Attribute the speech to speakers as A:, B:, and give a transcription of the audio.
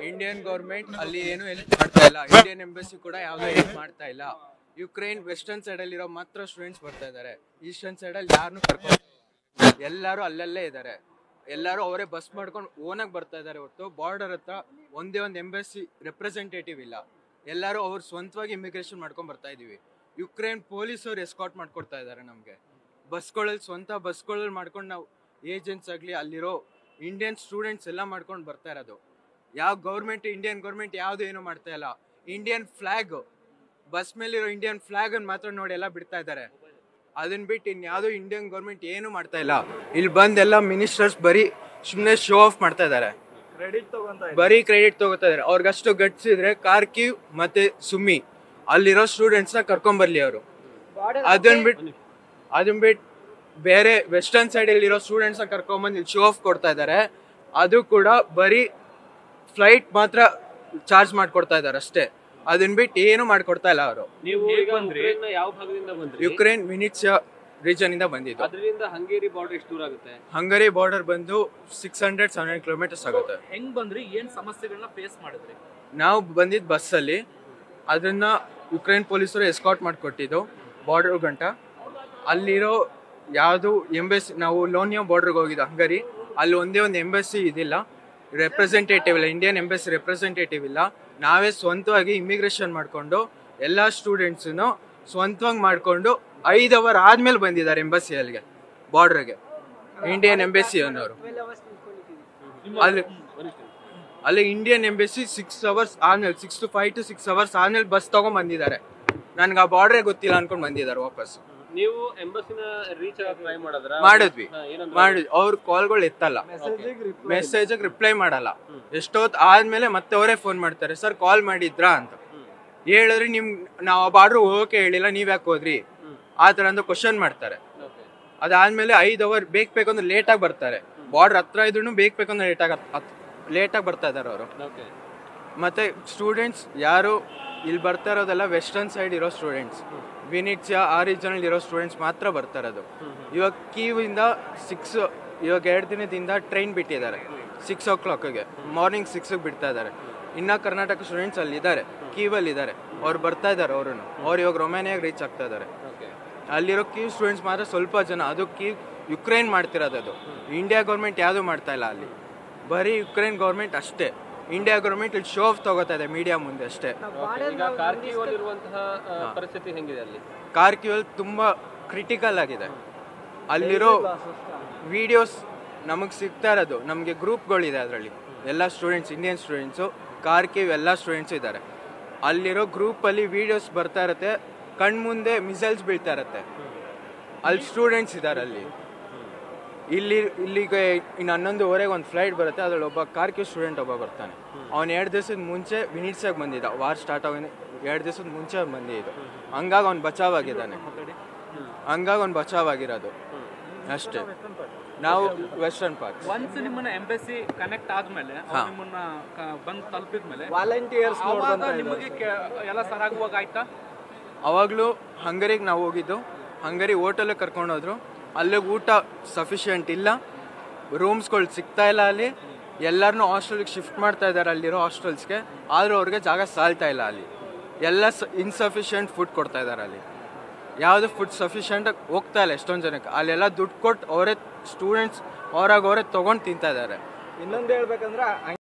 A: Indian government ಅಲ್ಲಿ ಏನು help ಮಾಡ್ತಾ ಇಲ್ಲ ಇಂಡಿಯನ್ ಎಂಬಸಿ ಕೂಡ ಯಾವುದೋ ಹೆಲ್ಪ್ ಮಾಡ್ತಾ ಇಲ್ಲ ಯುಕ್ರೈನ್ ವೆಸ್ಟರ್ನ್ ಸೈಡ್ ಅಲ್ಲಿರೋ ಮಾತ್ರ ಸ್ಟೂಡೆಂಟ್ಸ್ ಬರ್ತಾ ಇದ್ದಾರೆ ಈಸ್ಟರ್ನ್ ಸೈಡ್ ಅಲ್ಲಿ ಯಾರನ್ನೂ ಕರ್ಕೊಂಡು ಎಲ್ಲರೂ ಅಲ್ಲಲ್ಲೇ ಇದ್ದಾರೆ ಎಲ್ಲರೂ ಅವರೇ ಬಸ್ ಮಾಡ್ಕೊಂಡು ಓನಾಗಿ ಬರ್ತಾ ಇದ್ದಾರೆ ಹೊರತು ಬಾರ್ಡರ್ ಹತ್ರ ಒಂದೇ ಒಂದು ಎಂಬಸಿ ರೆಪ್ರೆಸೆಂಟೇಟಿವ್ ಇಲ್ಲ ಎಲ್ಲರೂ ಅವ್ರು ಸ್ವಂತವಾಗಿ ಇಮಿಗ್ರೇಷನ್ ಮಾಡ್ಕೊಂಡು ಬರ್ತಾ ಇದೀವಿ ಯುಕ್ರೇನ್ ಪೊಲೀಸರು ಎಸ್ಕಾಟ್ ಮಾಡ್ಕೊಡ್ತಾ ಇದ್ದಾರೆ ನಮಗೆ ಬಸ್ಗಳಲ್ಲಿ ಸ್ವಂತ ಬಸ್ಗಳಲ್ಲಿ ಮಾಡ್ಕೊಂಡು ನಾವು ಏಜೆಂಟ್ಸ್ ಆಗಲಿ ಅಲ್ಲಿರೋ ಇಂಡಿಯನ್ ಸ್ಟೂಡೆಂಟ್ಸ್ ಎಲ್ಲ ಮಾಡ್ಕೊಂಡು ಬರ್ತಾ ಇರೋದು ಯಾವ ಗೌರ್ಮೆಂಟ್ ಇಂಡಿಯನ್ ಗೌರ್ಮೆಂಟ್ ಯಾವುದು ಏನು ಮಾಡ್ತಾ ಇಲ್ಲ ಇಂಡಿಯನ್ ಫ್ಲಾಗ್ ಬಸ್ ಮೇಲಿರೋ ಇಂಡಿಯನ್ ಫ್ಲಾಗ್ ಅನ್ನು ಮಾತ್ರ ನೋಡಿ ಎಲ್ಲ ಬಿಡ್ತಾ ಇದ್ದಾರೆ ಅದನ್ನ ಬಿಟ್ಟು ಇನ್ಯಾವುದೋ ಇಂಡಿಯನ್ ಗೌರ್ಮೆಂಟ್ ಏನು ಮಾಡ್ತಾ ಇಲ್ಲ ಇಲ್ಲಿ ಬಂದೆಲ್ಲ ಮಿನಿಸ್ಟರ್ಸ್ ಬರೀ ಸುಮ್ಮನೆ ಶೋ ಆಫ್ ಮಾಡ್ತಾ ಇದ್ದಾರೆ
B: ಕ್ರೆಡಿಟ್ ತಗೊಂತ
A: ಬರೀ ಕ್ರೆಡಿಟ್ ತಗೋತಾ ಇದಾರೆ ಅವ್ರಿಗಷ್ಟು ಗಟ್ಸ್ ಇದ್ರೆ ಕಾರ್ಕಿವ್ ಮತ್ತೆ ಸುಮ್ಮಿ ಅಲ್ಲಿರೋ ಸ್ಟೂಡೆಂಟ್ಸ್ ನ ಕರ್ಕೊಂಡ್ ಬರ್ಲಿ ಅವರು ಅದನ್ನ ಬಿಟ್ಟು ಅದನ್ನ ಬಿಟ್ಟು ಬೇರೆ ವೆಸ್ಟರ್ನ್ ಸೈಡ್ ಇರೋ ಸ್ಟೂಡೆಂಟ್ಸ್ ನ ಕರ್ಕೊಂಡ್ಬಂದು ಇಲ್ಲಿ ಶೋ ಆಫ್ ಕೊಡ್ತಾ ಇದ್ದಾರೆ ಅದು ಕೂಡ ಬರೀ ಫ್ಲೈಟ್ ಮಾತ್ರ ಚಾರ್ಜ್ ಮಾಡ್ಕೊಡ್ತಾ ಇದ್ದಾರೆ ಅಷ್ಟೇ ಅದನ್ನ ಬಿಟ್ಟು ಏನು ಮಾಡ್ಕೊಡ್ತಾ ಇಲ್ಲ ಅವರು
C: ನೀವು
B: ಹೇಗ್
C: ಈಗ
B: ಬಂದ್ರಿ?
C: ಉಕ್ರೇನ್ನ ಯಾವ ಭಾಗದಿಂದ ಬಂದ್ರಿ
A: ಯುಕ್ರೇನ್ ವಿನಿಟ್ಸ್ ರೀಜನ್ ಇಂದ ಬಂದಿದ್ದು
C: ಅದರಿಂದ ಹಂಗೇರಿ ಬಾರ್ಡರ್ ಎಷ್ಟು ದೂರ ಆಗುತ್ತೆ
A: ಹಂಗರಿ ಬಾರ್ಡರ್ ಬಂದು six hundred seven hundred kilometres ಆಗುತ್ತೆ
B: ಹೆಂಗ್ ಬಂದ್ರಿ ಏನ್ ಸಮಸ್ಯೆಗಳನ್ನ ಫೇಸ್ ಮಾಡಿದ್ರಿ
A: ನಾವು ಬಂದಿದ್ದು ಬಸ್ಸಲ್ಲಿ ಅದನ್ನ ಯುಕ್ರೇನ್ ಪೊಲೀಸರು ಎಸ್ಕಾಟ್ ಮಾಡಿಕೊಟ್ಟಿದ್ದು ಬಾರ್ಡರ್ ಗಂಟ ಅಲ್ಲಿರೋ ಯಾವುದು ಎಂಬೆಸಿ ನಾವು ಲೋನಿಯೋ ಬಾರ್ಡರ್ಗೆ ಹೋಗಿದ್ದು ಹಂಗರಿ ಅಲ್ಲಿ ಒಂದೇ ಒಂದು ಎಂಬೆಸಿ ಇದಿಲ್ಲ ರೆಪ್ರೆಸೆಂಟೇಟಿವ್ ಇಲ್ಲ ಇಂಡಿಯನ್ ಎಂಬೆಸಿ ರೆಪ್ರೆಸೆಂಟೇಟಿವ್ ಇಲ್ಲ ನಾವೇ ಸ್ವಂತವಾಗಿ ಇಮಿಗ್ರೇಷನ್ ಮಾಡಿಕೊಂಡು ಎಲ್ಲ ಸ್ಟೂಡೆಂಟ್ಸನ್ನು ಸ್ವಂತವಾಗಿ ಮಾಡಿಕೊಂಡು ಐದು ಅವರ್ ಆದ್ಮೇಲೆ ಬಂದಿದ್ದಾರೆ ಎಂಬಸಿ ಅಲ್ಲಿಗೆ ಬಾರ್ಡರ್ಗೆ ಇಂಡಿಯನ್ ಎಂಬೆಸಿ ಅನ್ನೋರು ಅಲ್ಲಿ ಅಲ್ಲಿ ಇಂಡಿಯನ್ ಎಂಬೆಸಿ ಸಿಕ್ಸ್ ಅವರ್ಸ್ ಆದ್ಮೇಲೆ six to five to six hours ಆದ್ಮೇಲೆ ಬಸ್ ತಗೊಂಡ್ ಬಂದಿದ್ದಾರೆ ನನ್ಗೆ ಆ ಬಾರ್ಡ್ರೇ ಗೊತ್ತಿಲ್ಲ ಅನ್ಕೊಂಡ್ ಬಂದಿದ್ದಾರೆ ವಾಪಸ್
C: ನೀವು ಎಂಬಸಿನ ರೀಚ್ ಆಗಿ ಟ್ರೈ ಮಾಡಿದ್ರ
A: ಮಾಡಿದ್ವಿ
C: ಹಾ, ಏನಂದ್ರು?
A: ಮಾಡಿ ಅವ್ರ ಕಾಲ್ಗಳು ಎತ್ತಲ್ಲ ಮೆಸೇಜ್ ರಿಪ್ಲೈ ಮಾಡಲ್ಲ ಎಷ್ಟೊತ್ತು ಆದ್ಮೇಲೆ ಮತ್ತೆ ಅವರೇ ಫೋನ್ ಮಾಡ್ತಾರೆ ಸರ್ ಕಾಲ್ ಮಾಡಿದ್ರಾ ಅಂತ ಹೇಳಿದ್ರೆ ನಿಮ್ ನಾವು ಆ ಬಾರ್ಡ್ರ್ ಹೋಗಕ್ಕೆ ಹೇಳಿಲ್ಲ ನೀವ್ ಯಾಕೆ ಹೋದ್ರಿ ಆ ತರ ಅಂತ ಕ್ವಶನ್ ಮಾಡ್ತಾರೆ
C: Okay.
A: ಅದಾದ್ಮೇಲೆ ಐದ್ ಅವರ್ ಬೇಕ್ ಬೇಕಂದ್ರೆ ಲೇಟ್ ಆಗಿ ಬರ್ತಾರೆ ಬಾರ್ಡರ್ ಹತ್ರ ಇದ್ರು ಬೇಕ್ ಬೇಕಂದ್ರೆ ಲೇಟ್ ಆಗ ಲೇಟ್ ಆಗಿ ಬರ್ತಾ ಇದಾರೆ ಅವರು
C: Okay.
A: ಮತ್ತೆ ಸ್ಟೂಡೆಂಟ್ಸ್ ಯಾರು ಇಲ್ಲಿ ಬರ್ತಾ ಇರೋದೆಲ್ಲ ವೆಸ್ಟರ್ನ್ ಸೈಡ್ ಇರೋ ಸ್ಟೂಡೆಂಟ್ಸ್ ವಿನಿಟ್ಸ್ ಆ ರೀಜನಲ್ ಇರೋ ಸ್ಟೂಡೆಂಟ್ಸ್ ಮಾತ್ರ ಬರ್ತಾ ಇರೋದು ಇವಾಗ ಕೀವ್ ಇಂದ ಸಿಕ್ಸ್ ಇವಾಗ ಎರಡು ದಿನದಿಂದ ಟ್ರೈನ್ ಬಿಟ್ಟಿದ್ದಾರೆ ಸಿಕ್ಸ್ ಓ ಕ್ಲಾಕ್ಗೆ ಮಾರ್ನಿಂಗ್ ಸಿಕ್ಸ್ಗೆ ಬಿಡ್ತಾ ಇದ್ದಾರೆ ಇನ್ನ ಕರ್ನಾಟಕ ಸ್ಟೂಡೆಂಟ್ಸ್ ಅಲ್ಲಿ ಇದ್ದಾರೆ ಕೀವಲ್ಲಿ ಇದ್ದಾರೆ ಅವ್ರು ಬರ್ತಾ ಇದ್ದಾರೆ ಅವರು ಅವ್ರು ಇವಾಗ ರೊಮೇನಿಯಾಗ ರೀಚ್ ಆಗ್ತಾ ಇದ್ದಾರೆ
C: Okay.
A: ಅಲ್ಲಿರೋ ಕೀವ್ ಸ್ಟೂಡೆಂಟ್ಸ್ ಮಾತ್ರ ಸ್ವಲ್ಪ ಜನ ಅದು ಕೀವ್ ಯುಕ್ರೇನ್ ಮಾಡ್ತಿರೋದು ಅದು ಇಂಡಿಯಾ ಗೌರ್ಮೆಂಟ್ ಯಾವುದು ಮಾಡ್ತಾ ಇಲ್ಲ ಅಲ್ಲಿ ಬರೀ ಯುಕ್ರೇನ್ ಗೌರ್ಮೆಂಟ್ ಅಷ್ಟೇ ಇಂಡಿಯಾ ಗೌರ್ಮೆಂಟ್ ಇಲ್ಲಿ ಶೋ ಆಫ್ ತಗೋತಾ ಇದೆ ಮೀಡಿಯಾ ಮುಂದೆ ಅಷ್ಟೇ
C: Okay. ಈಗ ಕಾರ್ಕಿವ್ ಅಲ್ಲಿರುವಂತಹ ಆ, ಪರಿಸ್ಥಿತಿ ಹೆಂಗಿದೆ ಅಲ್ಲಿ
A: ಕಾರ್ಕಿವಲ್ ತುಂಬಾ ಕ್ರಿಟಿಕಲ್ ಆಗಿದೆ ಅಲ್ಲಿರೋ ವಿಡಿಯೋಸ್ ನಮಗೆ ಸಿಗ್ತಾ ಇರೋದು ನಮಗೆ ಗ್ರೂಪ್ಗಳಿದೆ ಅದರಲ್ಲಿ ಎಲ್ಲ ಸ್ಟೂಡೆಂಟ್ಸ್ ಇಂಡಿಯನ್ ಸ್ಟೂಡೆಂಟ್ಸು ಕಾರ್ಕಿವ್ ಎಲ್ಲ ಸ್ಟೂಡೆಂಟ್ಸ್ ಇದ್ದಾರೆ ಅಲ್ಲಿರೋ ಗ್ರೂಪಲ್ಲಿ ವಿಡಿಯೋಸ್ ಬರ್ತಾ ಇರುತ್ತೆ ಕಣ್ಮುಂದೆ ಮಿಸೈಲ್ಸ್ ಬೀಳ್ತಾ ಇರುತ್ತೆ ಅಲ್ಲಿ ಸ್ಟೂಡೆಂಟ್ಸ್ ಇದ್ದಾರೆ ಅಲ್ಲಿ ಇಲ್ಲಿ ಇಲ್ಲಿಗೆ ಇನ್ನು ಹನ್ನೊಂದುವರೆಗೆ ಒಂದು ಫ್ಲೈಟ್ ಬರುತ್ತೆ ಅದ್ರಲ್ಲಿ ಒಬ್ಬ ಕಾರ್ಕಿವ್ ಸ್ಟೂಡೆಂಟ್ ಒಬ್ಬ ಬರ್ತಾನೆ ಅವ್ನು ಎರಡು ದಿವಸದ ಮುಂಚೆ ವಿನಿಟ್ಸಾಗಿ ಬಂದಿದ್ದ ವಾರ್ ಸ್ಟಾರ್ಟ್ ಆಗಿ ಎರಡು ದಿವಸದ ಮುಂಚೆ ಅವ್ನು ಬಂದಿದ್ದು ಹಂಗಾಗಿ ಅವ್ನು ಬಚಾವಾಗಿದ್ದಾನೆ ಹಂಗಾಗಿ ಅವ್ನು ಬಚಾವಾಗಿರೋದು ಅಷ್ಟೇ ನಾವು ವೆಸ್ಟರ್ನ್ ಪಾರ್ಕ್
B: ಒನ್ಸ್ ನಿಮ್ಮನ್ನ ಎಂಬಸಿ ಕನೆಕ್ಟ್ ಆದ್ಮೇಲೆ ಅವ್ರು
A: ಹಾ.
B: ನಿಮ್ಮನ್ನ ಕ- ಬಂದ್ ತಲುಪಿದ್ಮೇಲೆ
D: ವಾಲಂಟಿಯರ್ಸ್
B: ಅವಾಗ ನಿಮಗೆ ಕೆ- ಎಲ್ಲ ಸರಾಗುವಾಗ ಆಯ್ತಾ
A: ಅವಾಗಲೂ ಹಂಗರಿಗೆ ನಾವು ಹೋಗಿದ್ದು ಹಂಗರಿ ಹೋಟೆಲಿಗೆ ಕರ್ಕೊಂಡೋದ್ರು ಅಲ್ಲಿಗೆ ಊಟ ಸಫಿಷಿಯೆಂಟ್ ಇಲ್ಲ ರೂಮ್ಸ್ಗಳು ಸಿಗ್ತಾ ಇಲ್ಲ ಅಲ್ಲಿ ಎಲ್ಲರನ್ನೂ ಹಾಸ್ಟೆಲ್ಗೆ ಶಿಫ್ಟ್ ಮಾಡ್ತಾ ಇದ್ದಾರೆ ಅಲ್ಲಿರೋ ಹಾಸ್ಟೆಲ್ಸ್ಗೆ ಆದರೂ ಅವ್ರಿಗೆ ಜಾಗ ಸಾಲ್ತಾ ಇಲ್ಲ ಅಲ್ಲಿ ಎಲ್ಲ ಇನ್ಸಫಿಷಿಯೆಂಟ್ ಫುಡ್ ಕೊಡ್ತಾ ಇದ್ದಾರೆ ಅಲ್ಲಿ ಯಾವುದು ಫುಡ್ ಸಫಿಷಿಯೆಂಟಾಗಿ ಹೋಗ್ತಾ ಇಲ್ಲ ಎಷ್ಟೊಂದು ಜನಕ್ಕೆ ಅಲ್ಲೆಲ್ಲ ದುಡ್ಡು ಕೊಟ್ಟು ಅವರೇ ಸ್ಟೂಡೆಂಟ್ಸ್ ಅವ್ರಾಗ ಅವರೇ ತೊಗೊಂಡು ತಿಂತಾ ಇದ್ದಾರೆ
D: ಇನ್ನೊಂದು ಹೇಳ್ಬೇಕಂದ್ರೆ